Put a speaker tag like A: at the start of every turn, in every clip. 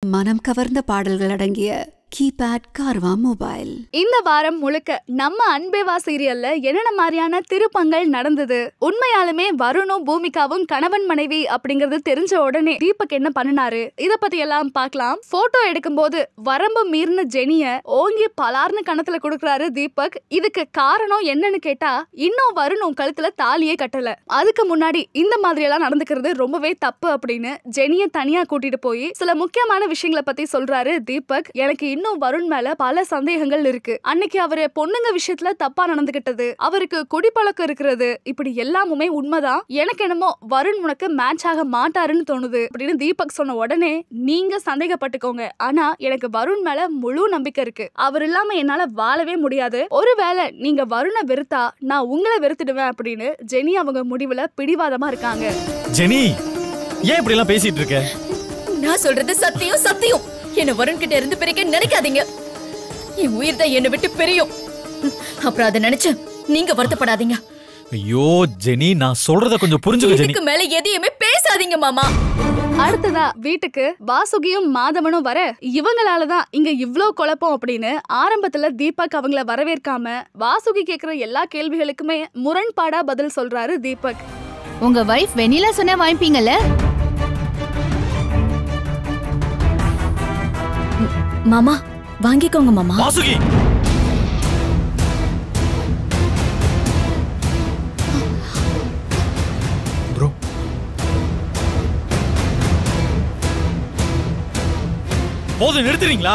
A: மனம் கவர்ந்த பாடல்கள் அடங்கிய கீபேட் கார்வா மொபைல்
B: இந்த வாரம் முழுக்க நம்ம அன்பேவா சீரியல்ல என்னென்ன மாதிரியான திருப்பங்கள் நடந்தது உண்மையாலுமே வருணும் பூமிகாவும் கணவன் மனைவி அப்படிங்கறது தெரிஞ்ச உடனே தீபக் என்ன பண்ணினாரு இத பத்தி எல்லாம் பார்க்கலாம் போட்டோ எடுக்கும்போது வரம்பு மீறின ஜெனிய ஓங்கி பலார்னு கணத்துல கொடுக்கறாரு தீபக் இதுக்கு காரணம் என்னன்னு கேட்டா இன்னும் வருணும் கழுத்துல தாலியே கட்டல அதுக்கு முன்னாடி இந்த மாதிரி எல்லாம் நடந்துக்கிறது ரொம்பவே தப்பு அப்படின்னு ஜெனிய தனியா கூட்டிட்டு போய் சில முக்கியமான விஷயங்களை பத்தி சொல்றாரு தீபக் எனக்கு இன்னும் வருண் மேல பல சந்தேகங்கள் இருக்கு அன்னைக்கு அவரு பொண்ணுங்க விஷயத்துல தப்பா நடந்துகிட்டது அவருக்கு குடிப்பழக்கம் இருக்கிறது இப்படி எல்லாமுமே உண்மைதான் எனக்கு என்னமோ வருண் உனக்கு மேட்ச் ஆக மாட்டாருன்னு தோணுது அப்படின்னு தீபக் சொன்ன உடனே நீங்க சந்தேகப்பட்டுக்கோங்க ஆனா எனக்கு வருண் மேல முழு நம்பிக்கை இருக்கு அவர் இல்லாம என்னால வாழவே முடியாது ஒருவேளை நீங்க வருணை வெறுத்தா நான் உங்களை வெறுத்துடுவேன் அப்படின்னு ஜெனி அவங்க முடிவுல பிடிவாதமா இருக்காங்க
C: ஜெனி ஏன் இப்படி எல்லாம் பேசிட்டு இருக்க
D: நான் சொல்றது சத்தியம் சத்தியம் என்ன வருண் கிட்ட இருந்து பிரிக்க நினைக்காதீங்க என் உயிர் தான் என்னை விட்டு பிரியும் அப்புறம் அதை நினைச்சு நீங்க வருத்தப்படாதீங்க
C: ஐயோ ஜெனி நான் சொல்றத கொஞ்சம் புரிஞ்சுக்க ஜெனி
D: இதுக்கு மேல எதையுமே பேசாதீங்க மாமா
B: அடுத்ததா வீட்டுக்கு வாசுகியும் மாதவனும் வர இவங்களாலதான் இங்க இவ்ளோ குழப்பம் அப்படின்னு ஆரம்பத்துல தீபக் அவங்கள வரவேற்காம வாசுகி கேக்குற எல்லா கேள்விகளுக்குமே முரண்பாடா பதில் சொல்றாரு தீபக்
E: உங்க வைஃப் வெண்ணிலா சொன்னா வாங்கிப்பீங்கல்ல
D: மாமா வாங்கிக்கோங்க மாமா
C: வாசுகி ப்ரோ போதும் நிறுத்துறீங்களா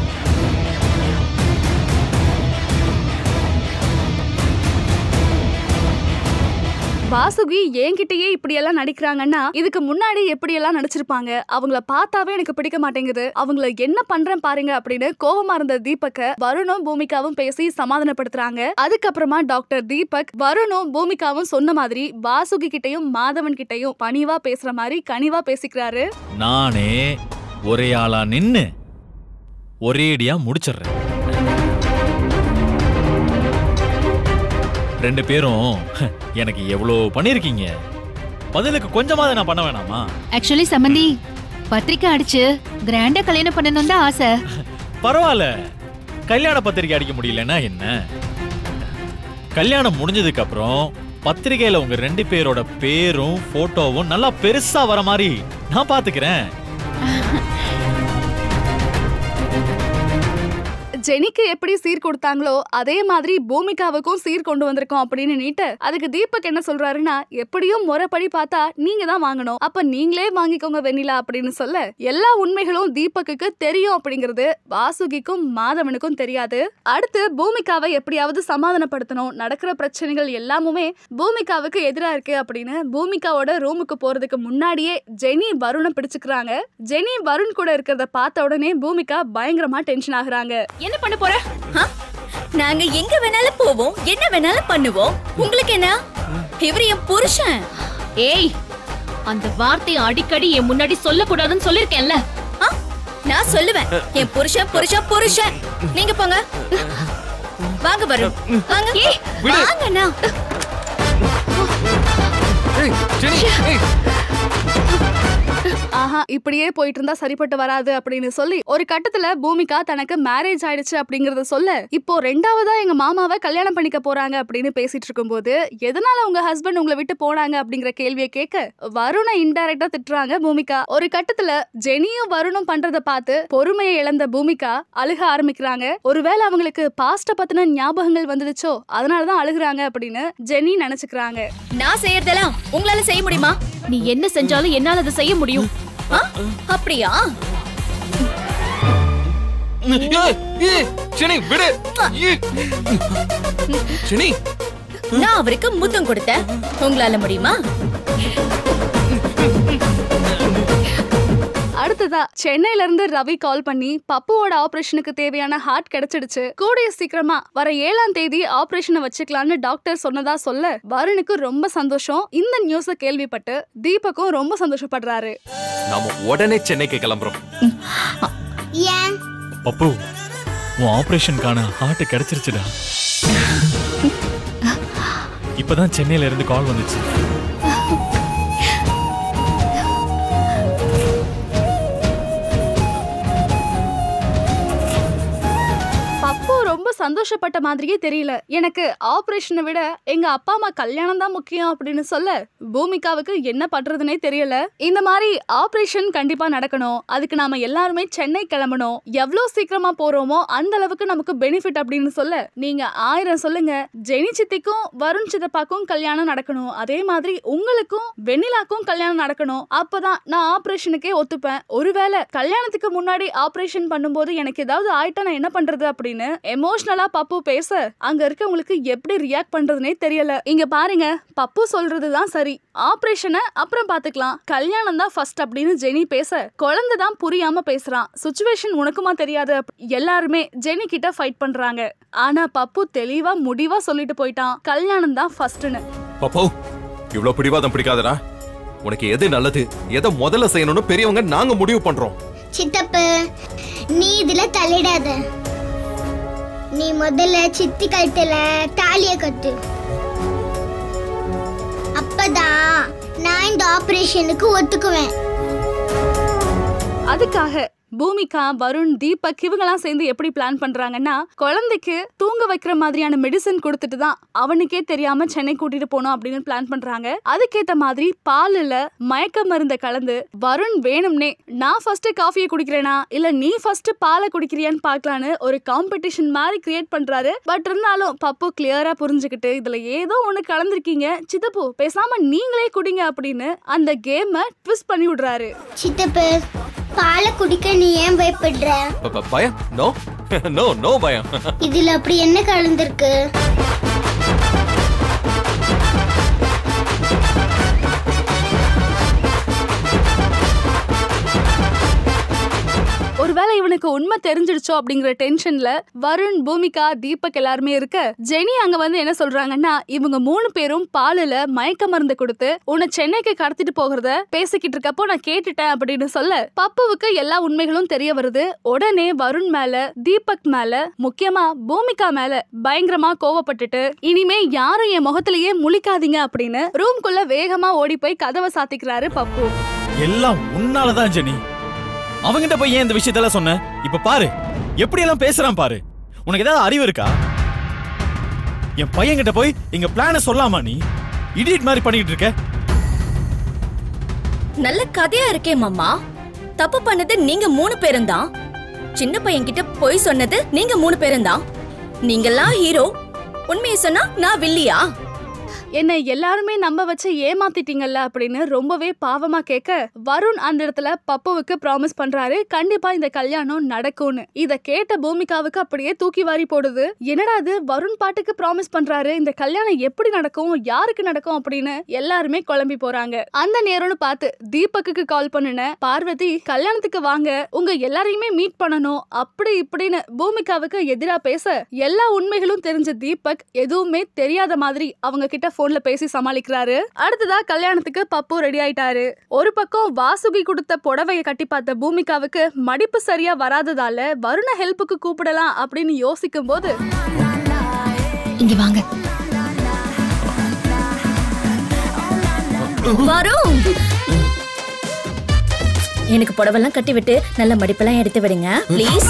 B: வாசுகி என்கிட்டயே இப்படி எல்லாம் நடிக்கிறாங்கன்னா இதுக்கு முன்னாடி எப்படி எல்லாம் நடிச்சிருப்பாங்க அவங்கள பார்த்தாவே எனக்கு பிடிக்க மாட்டேங்குது அவங்கள என்ன பண்றேன் பாருங்க அப்படின்னு கோவமா இருந்த தீபக்க வருணும் பூமிகாவும் பேசி சமாதானப்படுத்துறாங்க அதுக்கப்புறமா டாக்டர் தீபக் வருணும் பூமிகாவும் சொன்ன மாதிரி வாசுகி கிட்டயும் மாதவன் கிட்டயும் பணிவா பேசுற மாதிரி கனிவா பேசிக்கிறாரு
C: நானே ஒரே ஆளா நின்னு ஒரேடியா முடிச்சிடுறேன் ரெண்டு பேரும் எனக்கு எவ்வளோ பண்ணிருக்கீங்க பதிலுக்கு கொஞ்சமாவது நான் பண்ண வேணாமா
E: ஆக்சுவலி சம்மந்தி பத்திரிக்கை அடிச்சு கிராண்டா கல்யாணம் பண்ணணும் தான் ஆசை
C: பரவாயில்ல கல்யாண பத்திரிக்கை அடிக்க முடியலன்னா என்ன கல்யாணம் முடிஞ்சதுக்கு அப்புறம் பத்திரிக்கையில உங்க ரெண்டு பேரோட பேரும் போட்டோவும் நல்லா பெருசா வர மாதிரி நான் பாத்துக்கிறேன்
B: ஜெனிக்கு எப்படி சீர் கொடுத்தாங்களோ அதே மாதிரி பூமிகாவுக்கும் சீர் கொண்டு வந்திருக்கோம் அப்படின்னு நீட்டு அதுக்கு தீபக் என்ன சொல்றாருன்னா எப்படியும் முறைப்படி பார்த்தா நீங்க தான் வாங்கணும் அப்ப நீங்களே வாங்கிக்கோங்க வெண்ணிலா அப்படின்னு சொல்ல எல்லா உண்மைகளும் தீபக்குக்கு தெரியும் அப்படிங்கிறது வாசுகிக்கும் மாதவனுக்கும் தெரியாது அடுத்து பூமிகாவை எப்படியாவது சமாதானப்படுத்தணும் நடக்கிற பிரச்சனைகள் எல்லாமுமே பூமிகாவுக்கு எதிரா இருக்கு அப்படின்னு பூமிகாவோட ரூமுக்கு போறதுக்கு முன்னாடியே ஜெனி வருணை பிடிச்சுக்கிறாங்க ஜெனி வருண் கூட இருக்கிறத பார்த்த உடனே பூமிகா பயங்கரமா டென்ஷன் ஆகுறாங்க
D: என்ன பண்ண போற ஆ? நாங்க எங்க வேணாலும் போவோம் என்ன வேணாலும் பண்ணுவோம் உங்களுக்கு என்ன இவர் என் புருஷன்
F: ஏய் அந்த வார்த்தையை அடிக்கடி என் முன்னாடி சொல்லக்கூடாதுன்னு சொல்லிருக்கேன்ல
D: ஆ? நான் சொல்லுவேன் என் புருஷன் புருஷன் புருஷன் நீங்க போங்க வாங்க வரும் வாங்க வாங்கண்ணா
B: ஆஹா இப்படியே போயிட்டு இருந்தா சரிப்பட்டு வராது அப்படின்னு சொல்லி ஒரு கட்டத்துல பூமிகா தனக்கு மேரேஜ் ஆயிடுச்சு அப்படிங்கறத சொல்ல இப்போ ரெண்டாவதா எங்க மாமாவை கல்யாணம் பண்ணிக்க போறாங்க அப்படின்னு பேசிட்டு இருக்கும்போது எதனால உங்க ஹஸ்பண்ட் உங்களை விட்டு போனாங்க அப்படிங்கிற கேள்வியை கேட்க வருணை இன்டைரக்டா திட்டுறாங்க பூமிகா ஒரு கட்டத்துல ஜெனியும் வருணும் பண்றத பார்த்து பொறுமையை இழந்த பூமிகா அழுக ஆரம்பிக்கிறாங்க ஒருவேளை அவங்களுக்கு பாஸ்ட பத்தின ஞாபகங்கள் வந்துடுச்சோ அதனாலதான் அழுகுறாங்க அப்படின்னு ஜெனி நினைச்சுக்கிறாங்க
D: நான் செய்யறதெல்லாம் உங்களால செய்ய முடியுமா
F: நீ என்ன செஞ்சாலும் என்னால அதை செய்ய முடியும்
D: ஆ? அப்படியா
G: சனி விடு ஏய். சனி
D: நான் அவருக்கு முத்தம் கொடுத்தேன் உங்களால முடியுமா
B: அடுத்ததா சென்னையில இருந்து ரவி கால் பண்ணி பப்புவோட ஆபரேஷனுக்கு தேவையான ஹார்ட் கிடைச்சிடுச்சு கூடிய சீக்கிரமா வர ஏழாம் தேதி ஆபரேஷனை வச்சுக்கலாம்னு டாக்டர் சொன்னதா சொல்ல வருணுக்கு ரொம்ப சந்தோஷம் இந்த நியூஸ கேள்விப்பட்டு தீபக்கும் ரொம்ப சந்தோஷப்படுறாரு
G: நாம உடனே சென்னைக்கு கிளம்புறோம்
C: பப்பு உன் ஆபரேஷனுக்கான ஹார்ட் கிடைச்சிருச்சுடா இப்பதான் சென்னையில இருந்து கால் வந்துச்சு
B: சந்தோஷப்பட்ட மாதிரியே தெரியல எனக்கு ஆபரேஷனை விட எங்க அப்பா அம்மா கல்யாணம் தான் முக்கியம் அப்படின்னு சொல்ல பூமிகாவுக்கு என்ன பண்றதுனே தெரியல இந்த மாதிரி ஆபரேஷன் கண்டிப்பா நடக்கணும் அதுக்கு நாம எல்லாருமே சென்னை கிளம்பணும் எவ்வளவு சீக்கிரமா போறோமோ அந்த அளவுக்கு நமக்கு பெனிஃபிட் அப்படின்னு சொல்ல நீங்க ஆயிரம் சொல்லுங்க ஜெனி சித்திக்கும் வருண் சித்தப்பாக்கும் கல்யாணம் நடக்கணும் அதே மாதிரி உங்களுக்கும் வெண்ணிலாக்கும் கல்யாணம் நடக்கணும் அப்பதான் நான் ஆபரேஷனுக்கே ஒத்துப்பேன் ஒருவேளை கல்யாணத்துக்கு முன்னாடி ஆபரேஷன் பண்ணும்போது எனக்கு ஏதாவது ஆயிட்டா நான் என்ன பண்றது அப்படின்னு எமோஷனலா பப்பு பேச அங்க இருக்கவங்களுக்கு எப்படி ரியாக்ட் பண்றதுனே தெரியல இங்க பாருங்க பப்பு சொல்றதுதான் சரி ஆபரேஷனை அப்புறம் பாத்துக்கலாம் கல்யாணம் தான் ஃபர்ஸ்ட் அப்படின்னு ஜெனி பேச குழந்தை தான் புரியாம பேசுறான் சுச்சுவேஷன் உனக்குமா தெரியாது அப்~ எல்லாருமே ஜெனி கிட்ட ஃபைட் பண்றாங்க ஆனா பப்பு தெளிவா முடிவா சொல்லிட்டு போயிட்டான் கல்யாணம் தான் ஃபர்ஸ்ட்னு
G: பப்போ இவ்ளோ பிடிவாதம் பிடிக்காதடா உனக்கு எது நல்லது எதை முதல்ல செய்யணும்னு பெரியவங்க நாங்க முடிவு பண்றோம்
H: சித்தப்பு நீ இதுல தலையிடாத நீ முதல்ல சித்தி கழுத்துல தாலிய கட்டு அப்பதான் நான் இந்த ஆபரேஷனுக்கு ஒத்துக்குவேன்
B: அதுக்காக பூமிகா வருண் தீபக் இவங்கெல்லாம் சேர்ந்து எப்படி பிளான் பண்றாங்கன்னா குழந்தைக்கு தூங்க வைக்கிற மாதிரியான மெடிசன் கொடுத்துட்டு தான் அவனுக்கே தெரியாம சென்னை கூட்டிட்டு போனோம் அப்படின்னு பிளான் பண்றாங்க அதுக்கேத்த மாதிரி பாலுல மயக்க மருந்தை கலந்து வருண் வேணும்னே நான் ஃபர்ஸ்ட் காஃபியை குடிக்கிறேனா இல்ல நீ ஃபர்ஸ்ட் பாலை குடிக்கிறியான்னு பார்க்கலான்னு ஒரு காம்படிஷன் மாதிரி கிரியேட் பண்றாரு பட் இருந்தாலும் பப்பு கிளியரா புரிஞ்சுக்கிட்டு இதுல ஏதோ ஒண்ணு கலந்திருக்கீங்க சித்தப்பு பேசாம நீங்களே குடிங்க அப்படின்னு அந்த கேமை ட்விஸ்ட் பண்ணி விடுறாரு
H: சித்தப்பு பாலை குடிக்க நீ ஏன் பயப்படுற
G: ப- ப- பயம் நோ நோ நோ பயம்
H: இதுல அப்படி என்ன கலந்திருக்கு
B: ஒருவேளை இவனுக்கு உண்மை தெரிஞ்சிடுச்சோ அப்படிங்கிற டென்ஷன்ல வருண் பூமிகா தீபக் எல்லாருமே இருக்க ஜெனி அங்க வந்து என்ன சொல்றாங்கன்னா இவங்க மூணு பேரும் பாலுல மயக்க மருந்து கொடுத்து உன்னை சென்னைக்கு கடத்திட்டு போகிறத பேசிக்கிட்டு இருக்கப்போ நான் கேட்டுட்டேன் அப்படின்னு சொல்ல பப்புவுக்கு எல்லா உண்மைகளும் தெரிய வருது உடனே வருண் மேல தீபக் மேல முக்கியமா பூமிகா மேல பயங்கரமா கோவப்பட்டுட்டு இனிமே யாரும் என் முகத்திலேயே முழிக்காதீங்க அப்படின்னு ரூம்குள்ள வேகமா ஓடி போய் கதவை சாத்திக்கிறாரு பப்பு
C: எல்லாம் உன்னாலதான் ஜெனி அவங்கிட்ட போய் ஏன் இந்த விஷயத்தெல்லாம் சொன்ன இப்ப பாரு எப்படி எல்லாம் பேசுறான் பாரு உனக்கு ஏதாவது அறிவு இருக்கா என் பையன்கிட்ட போய் எங்க பிளான சொல்லாமா நீ இடியட் மாதிரி பண்ணிட்டு இருக்க
D: நல்ல கதையா இருக்கே மாமா தப்பு பண்ணது நீங்க மூணு பேரும் தான் சின்ன பையன் கிட்ட பொய் சொன்னது நீங்க மூணு பேரும் தான் நீங்கெல்லாம் ஹீரோ உண்மையை சொன்னா நான் வில்லியா
B: என்னை எல்லாருமே நம்ப வச்சு ஏமாத்திட்டீங்கல்ல அப்படின்னு ரொம்பவே பாவமா கேட்க வருண் அந்த இடத்துல பப்புவுக்கு ப்ராமிஸ் பண்றாரு கண்டிப்பா இந்த கல்யாணம் நடக்கும்னு இத கேட்ட பூமிகாவுக்கு அப்படியே தூக்கி வாரி போடுது என்னடா இது வருண் பாட்டுக்கு ப்ராமிஸ் பண்றாரு இந்த கல்யாணம் எப்படி நடக்கும் யாருக்கு நடக்கும் அப்படின்னு எல்லாருமே குழம்பி போறாங்க அந்த நேரம்னு பார்த்து தீபக்குக்கு கால் பண்ணுன பார்வதி கல்யாணத்துக்கு வாங்க உங்க எல்லாரையுமே மீட் பண்ணணும் அப்படி இப்படின்னு பூமிகாவுக்கு எதிரா பேச எல்லா உண்மைகளும் தெரிஞ்ச தீபக் எதுவுமே தெரியாத மாதிரி அவங்க கிட்ட போன்ல பேசி சமாளிக்கிறாரு அடுத்ததா கல்யாணத்துக்கு பப்பு ரெடி ஆயிட்டாரு ஒரு பக்கம் வாசுகி கொடுத்த புடவைய கட்டி பார்த்த பூமிகாவுக்கு மடிப்பு சரியா வராததால வருண ஹெல்ப்புக்கு கூப்பிடலாம் அப்படின்னு யோசிக்கும் போது
E: இங்க வாங்க
D: வரும் எனக்கு புடவெல்லாம் கட்டி விட்டு நல்ல மடிப்பெல்லாம் எடுத்து விடுங்க ப்ளீஸ்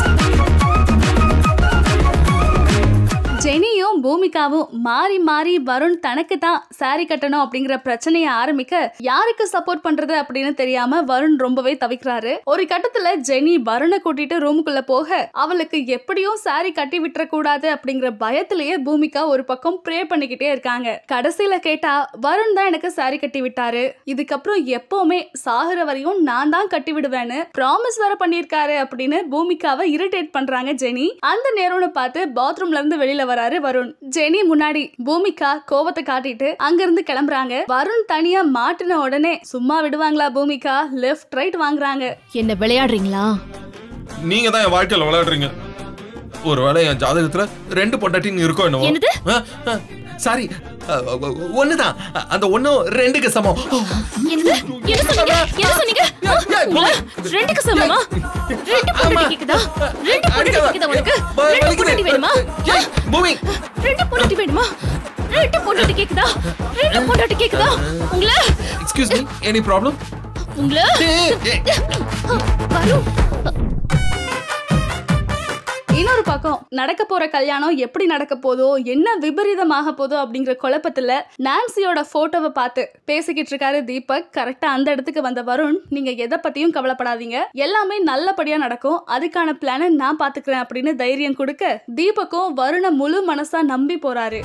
B: ஜெனியும் பூமிகாவும் மாறி மாறி வருண் தனக்கு தான் சாரி கட்டணும் அப்படிங்கிற பிரச்சனையை ஆரம்பிக்க யாருக்கு சப்போர்ட் பண்றது அப்படின்னு தெரியாம வருண் ரொம்பவே தவிக்கிறாரு ஒரு கட்டத்துல ஜெனி வருணை கூட்டிட்டு ரூமுக்குள்ள போக அவளுக்கு எப்படியும் சாரி கட்டி விட்டுற கூடாது அப்படிங்கிற பயத்திலேயே பூமிகா ஒரு பக்கம் ப்ரே பண்ணிக்கிட்டே இருக்காங்க கடைசியில கேட்டா வருண் தான் எனக்கு சாரி கட்டி விட்டாரு இதுக்கப்புறம் எப்பவுமே சாகுற வரையும் நான் தான் கட்டி விடுவேன்னு ப்ராமிஸ் வேற பண்ணியிருக்காரு அப்படின்னு பூமிகாவை இரிட்டேட் பண்றாங்க ஜெனி அந்த நேரம்னு பார்த்து பாத்ரூம்ல இருந்து வெளியில வராரு வருண் ஜெனி முன்னாடி பூமிகா கோவத்தை காட்டிட்டு அங்க இருந்து கிளம்புறாங்க வருண் தனியா மாட்டின உடனே சும்மா விடுவாங்களா பூமிகா லெஃப்ட் ரைட் வாங்குறாங்க
F: என்ன விளையாடுறீங்களா
G: நீங்க தான் என் வாழ்க்கையில விளையாடுறீங்க ஒருவேளை என் ஜாதகத்துல ரெண்டு பொண்டாட்டின்னு இருக்கோ என்னவோ
F: என்னது?
G: சாரி ஒண்ணுதான் அந்த ஒண்ணும் ரெண்டுக்கு சமம்
F: என்னது என்ன சொன்னீங்க என்ன சொன்னீங்க ஆ, உங்களை ரெண்டுக்கு சமமா ரெண்டு பொண்டாட்டி கேக்குதா ரெண்டு பொண்டாட்டி கேக்குதா உனக்கு ரெண்டு பொண்டாட்டி வேணுமா ஆ,
G: பூமி
F: ரெண்டு பொண்டாட்டி வேணுமா ரெண்டு பொண்டாட்டி கேக்குதா ரெண்டு பொண்டாட்டி கேக்குதா உங்களை
G: எக்ஸ்கியூஸ் மீ எனி ப்ராப்ளம்
F: உங்களை வரும்
B: இன்னொரு பக்கம் நடக்க போற கல்யாணம் எப்படி நடக்க போதோ என்ன விபரீதமாக போதோ அப்படிங்கிற குழப்பத்துல நான்சியோட போட்டோவை பார்த்து பேசிக்கிட்டு இருக்காரு தீபக் கரெக்டா அந்த இடத்துக்கு வந்த வருண் நீங்க எதை பத்தியும் கவலைப்படாதீங்க எல்லாமே நல்லபடியா நடக்கும் அதுக்கான பிளானை நான் பாத்துக்கிறேன் அப்படின்னு தைரியம் கொடுக்க தீபக்கும் வருண முழு மனசா நம்பி போறாரு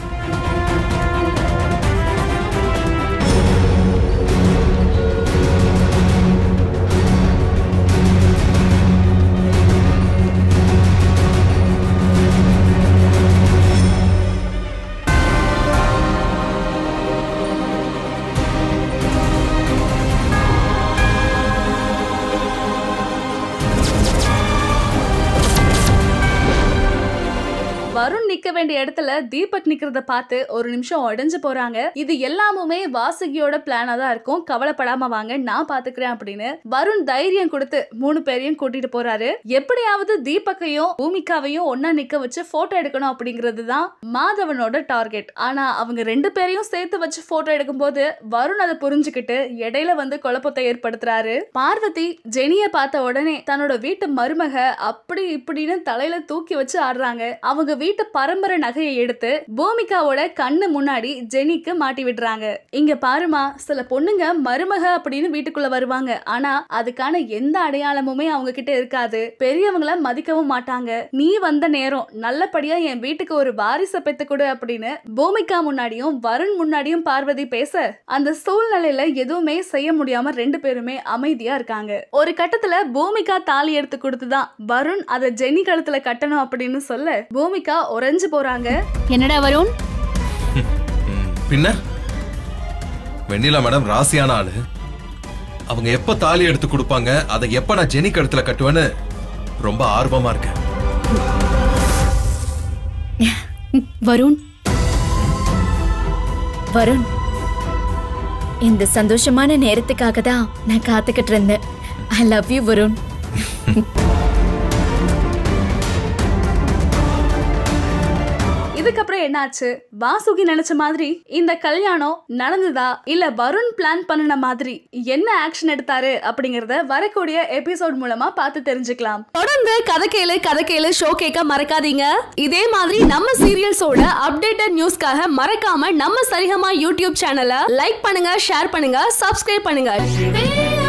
B: வருண் நிக்க வேண்டிய இடத்துல தீபக் நிக்கிறத பார்த்து ஒரு நிமிஷம் உடைஞ்சு போறாங்க இது எல்லாமுமே வாசுகியோட பிளானா தான் இருக்கும் கவலைப்படாம வாங்க நான் பாத்துக்கிறேன் அப்படின்னு வருண் தைரியம் கொடுத்து மூணு பேரையும் கூட்டிட்டு போறாரு எப்படியாவது தீபக்கையும் பூமிகாவையும் ஒன்னா நிக்க வச்சு போட்டோ எடுக்கணும் அப்படிங்கிறது தான் மாதவனோட டார்கெட் ஆனா அவங்க ரெண்டு பேரையும் சேர்த்து வச்சு போட்டோ எடுக்கும்போது வருண் அதை புரிஞ்சுக்கிட்டு இடையில வந்து குழப்பத்தை ஏற்படுத்துறாரு பார்வதி ஜெனிய பார்த்த உடனே தன்னோட வீட்டு மருமக அப்படி இப்படின்னு தலையில தூக்கி வச்சு ஆடுறாங்க அவங்க வீட்டு பரம்பரை நகையை எடுத்து பூமிகாவோட கண்ணு முன்னாடி ஜெனிக்கு மாட்டி விடுறாங்க இங்க பாருமா சில பொண்ணுங்க மருமக அப்படின்னு வீட்டுக்குள்ள வருவாங்க ஆனா அதுக்கான எந்த அடையாளமுமே அவங்க கிட்ட இருக்காது பெரியவங்கள மதிக்கவும் மாட்டாங்க நீ வந்த நேரம் நல்லபடியா என் வீட்டுக்கு ஒரு வாரிசை பெத்து கொடு அப்படின்னு பூமிகா முன்னாடியும் வருண் முன்னாடியும் பார்வதி பேச அந்த சூழ்நிலையில எதுவுமே செய்ய முடியாம ரெண்டு பேருமே அமைதியா இருக்காங்க ஒரு கட்டத்துல பூமிகா தாலி எடுத்து கொடுத்துதான் வருண் அதை ஜெனி கழுத்துல கட்டணும் அப்படின்னு சொல்ல பூமிகா உறைஞ்சு போறாங்க
E: என்னடா வருண்
G: பின்ன வெண்ணிலா மேடம் ராசியான ஆளு அவங்க எப்ப தாலி எடுத்து கொடுப்பாங்க அதை எப்ப நான் ஜெனி கழுத்துல கட்டுவேன்னு ரொம்ப ஆர்வமா இருக்கேன்
E: வருண்
D: வருண் இந்த சந்தோஷமான நேரத்துக்காக தான் நான் காத்துக்கிட்டு இருந்தேன் ஐ லவ் யூ வருண்
B: இதுக்கப்புறம் என்னாச்சு வாசுகி நினைச்ச மாதிரி இந்த கல்யாணம் நடந்ததா இல்ல வருண் பிளான் பண்ணின மாதிரி என்ன ஆக்ஷன் எடுத்தாரு அப்படிங்கறத வரக்கூடிய எபிசோட் மூலமா பார்த்து தெரிஞ்சுக்கலாம் தொடர்ந்து கதை கேளு கதை கேளு ஷோ கேட்க மறக்காதீங்க இதே மாதிரி நம்ம சீரியல்ஸோட அப்டேட்டட் நியூஸ்க்காக மறக்காம நம்ம சரிகமா யூடியூப் சேனலை லைக் பண்ணுங்க ஷேர் பண்ணுங்க சப்ஸ்கிரைப் பண்ணுங்க